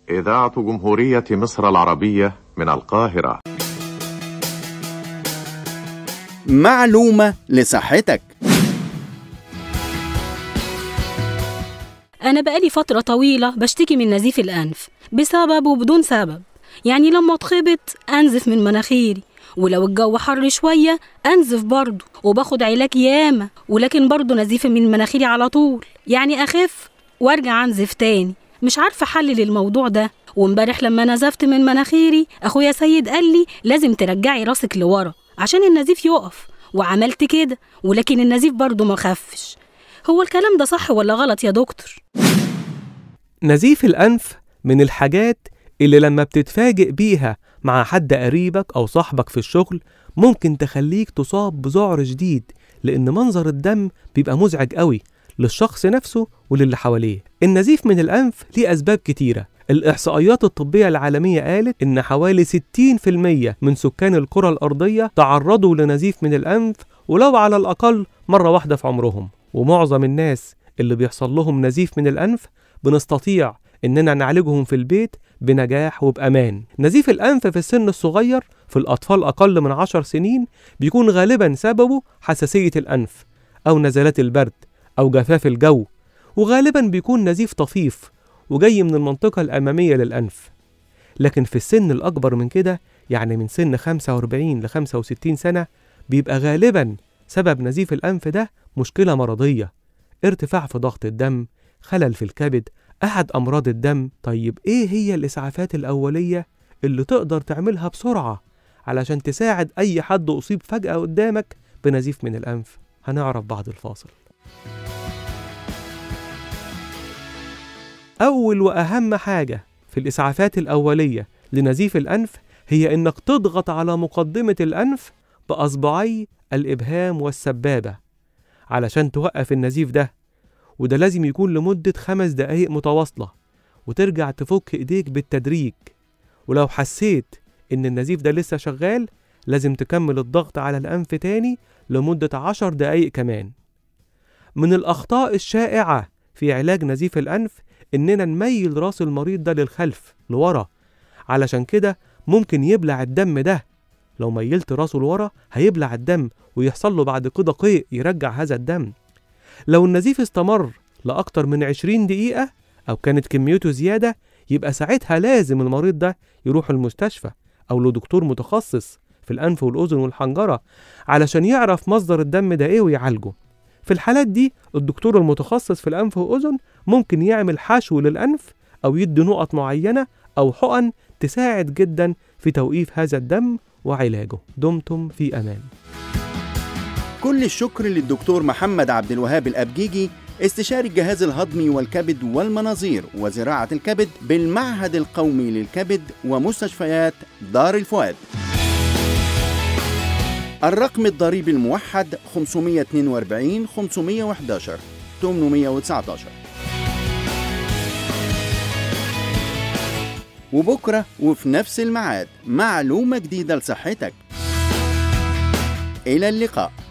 إذاعة جمهورية مصر العربية من القاهرة معلومة لصحتك أنا بقالي فترة طويلة بشتكي من نزيف الأنف بسبب وبدون سبب يعني لما اتخبط أنزف من مناخيري ولو الجو حر شوية أنزف برضه وباخد علاج ياما ولكن برضه نزيف من مناخيري على طول يعني أخف وارجع أنزف تاني مش عارفة حل للموضوع ده وامبارح لما نزفت من مناخيري أخويا سيد قال لي لازم ترجعي راسك لورا عشان النزيف يقف وعملت كده ولكن النزيف برضه ما خفش هو الكلام ده صح ولا غلط يا دكتور؟ نزيف الأنف من الحاجات اللي لما بتتفاجئ بيها مع حد قريبك أو صاحبك في الشغل ممكن تخليك تصاب بذعر شديد لأن منظر الدم بيبقى مزعج قوي للشخص نفسه وللي حواليه النزيف من الأنف ليه أسباب كتيرة الإحصائيات الطبية العالمية قالت إن حوالي 60% من سكان الكرة الأرضية تعرضوا لنزيف من الأنف ولو على الأقل مرة واحدة في عمرهم ومعظم الناس اللي بيحصل لهم نزيف من الأنف بنستطيع إننا نعالجهم في البيت بنجاح وبأمان نزيف الأنف في السن الصغير في الأطفال أقل من 10 سنين بيكون غالبا سببه حساسية الأنف أو نزلات البرد أو جفاف الجو وغالبا بيكون نزيف طفيف وجاي من المنطقة الأمامية للأنف لكن في السن الأكبر من كده يعني من سن 45 ل 65 سنة بيبقى غالبا سبب نزيف الأنف ده مشكلة مرضية ارتفاع في ضغط الدم خلل في الكبد أحد أمراض الدم طيب إيه هي الإسعافات الأولية اللي تقدر تعملها بسرعة علشان تساعد أي حد أصيب فجأة قدامك بنزيف من الأنف هنعرف بعد الفاصل أول وأهم حاجة في الإسعافات الأولية لنزيف الأنف هي إنك تضغط على مقدمة الأنف بأصبعي الإبهام والسبابة علشان توقف النزيف ده وده لازم يكون لمدة خمس دقايق متواصلة وترجع تفك إيديك بالتدريج ولو حسيت إن النزيف ده لسه شغال لازم تكمل الضغط على الأنف تاني لمدة عشر دقايق كمان من الأخطاء الشائعة في علاج نزيف الأنف إننا نميل راس المريض ده للخلف لورا علشان كده ممكن يبلع الدم ده لو ميلت راسه لورا هيبلع الدم ويحصل له بعد كده قيء يرجع هذا الدم لو النزيف استمر لأكتر من 20 دقيقة أو كانت كميته زيادة يبقى ساعتها لازم المريض ده يروح المستشفى أو لدكتور متخصص في الأنف والأذن والحنجرة علشان يعرف مصدر الدم ده إيه ويعالجه في الحالات دي الدكتور المتخصص في الأنف والأذن ممكن يعمل حشو للأنف أو يدي نقط معينة أو حقن تساعد جدا في توقيف هذا الدم وعلاجه دمتم في أمان كل الشكر للدكتور محمد عبد الوهاب الأبجيجي استشاري الجهاز الهضمي والكبد والمناظير وزراعة الكبد بالمعهد القومي للكبد ومستشفيات دار الفؤاد الرقم الضريبي الموحد 542 511 819 وبكرة وفي نفس الميعاد معلومة جديدة لصحتك إلى اللقاء